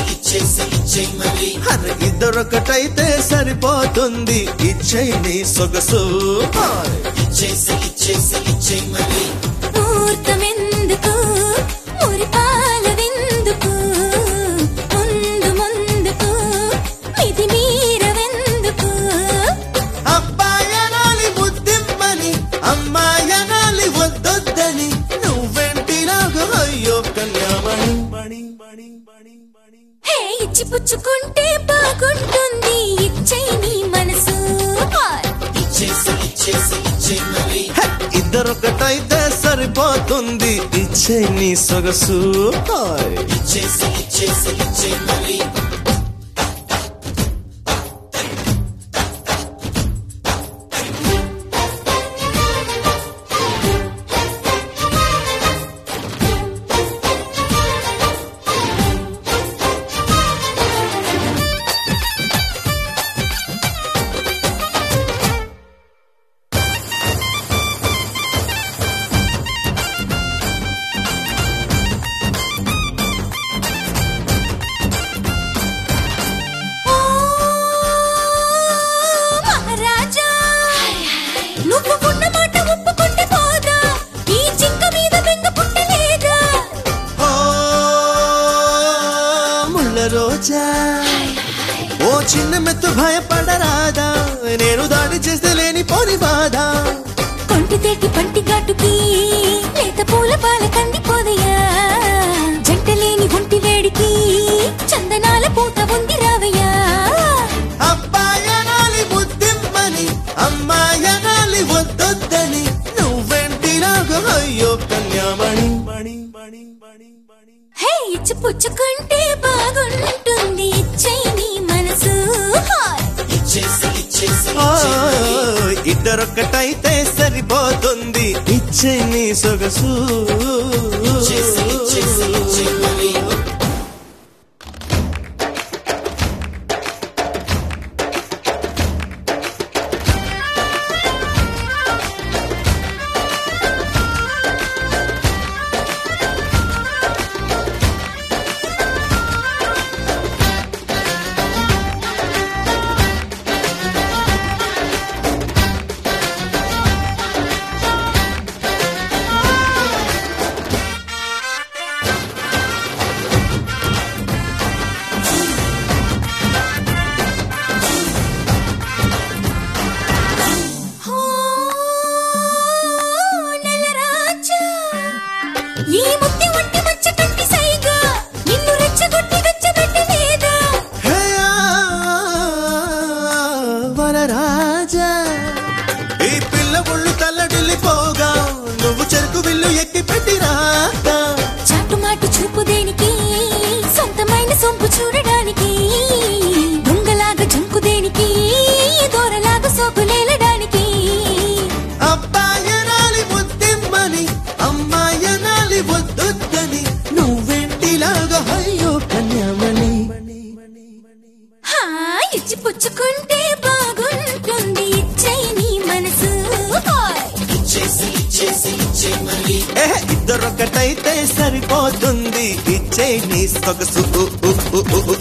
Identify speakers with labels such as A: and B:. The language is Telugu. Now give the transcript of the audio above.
A: అరే ఇద్దరొకటైతే సరిపోతుంది ఇచ్చై నీ సొగసు హాయ్.
B: ముహూర్తమెందుకు మురిపాలవెందుకు ముందు ముందుకు మిది మీరవెందుకు
A: అబ్బాయనాలి బుద్ధిమ్మని అమ్మాయనాలి వద్దొద్దని నువ్వెంటి నాకు అయ్యో కన్యామణి మణి మణి మణి మణి
B: హే ఇచ్చి పుచ్చుకుంటే బాగుంటుంది ఇచ్చై నీ మనసు హాయ్.
A: హే, ఇద్దరొకటైతే సరిపోతుంది ఇచ్చే నీ సొగసు హాయ్.
B: ఓ మహారాజా నువ్వు ఉన్న మాట ఒప్పుకుంటే పోదా ఈ జింక మీద బెంగ పుట్టలేదా
A: ఓ ముళ్ళ రోజా ఓ చిన్న మెత్తు భయపడరాదా నేను దాడి చేస్తే లేని పోని బాధ
B: కొంటి తేటి పంటి ఘాటుకి లేత పూల పాల కందిపోదయ్యా జంట లేని ఒంటి వేడికి చందనాల పూత ఉంది రావయ్యా
A: అబ్బాయనాలి బుద్ధిమ్మని అమ్మాయనాలి వద్దొద్దని నువ్వెంటి నాకు అయ్యో కన్యామణి మణి మణి మణి మణి
B: హే ఇచ్చి పుచ్చుకుంటే బాగుంటుంది ఇచ్చై నీ మనసు హాయ్.
A: ఓ, ఇద్దరొక్కటైతే సరిపోతుంది ఇచ్చే నీ సొగసు
B: ఓ నెలరాజా ఈ ముత్తి వంటి మచ్చ కంటి సైగా నిన్ను రెచ్చగొట్టి వెచ్చబెట్టలేదా
A: హే, ఆ, వరరాజా ఈ పిల్ల ఒళ్ళు తల్లడిల్లిపోగా నువ్వు చెరుకు విల్లు ఎక్కి పెట్టిరాగా
B: చాటుమాటు చూపు దేనికి సొంతమైన సొంపు చూడడానికి దొంగలాగా జంకు దేనికి దూరలాగా సోకులేలడానికి
A: అబ్బాయనాలి బుద్ధిమ్మని అమ్మాయనాలి వద్దొద్దని నువ్వెంటిలాగా అయ్యో కన్యామణి
B: హా ఇచ్చి పుచ్చుకుంటే బాగుంటుంది ఇచ్చై నీ మనసు హాయ్.
A: ఏ ఇద్దరొకటైతే సరిపోతుంది ఇచ్చే నీ సొగసు ఉ, ఉ, ఉ, ఉ, ఉ.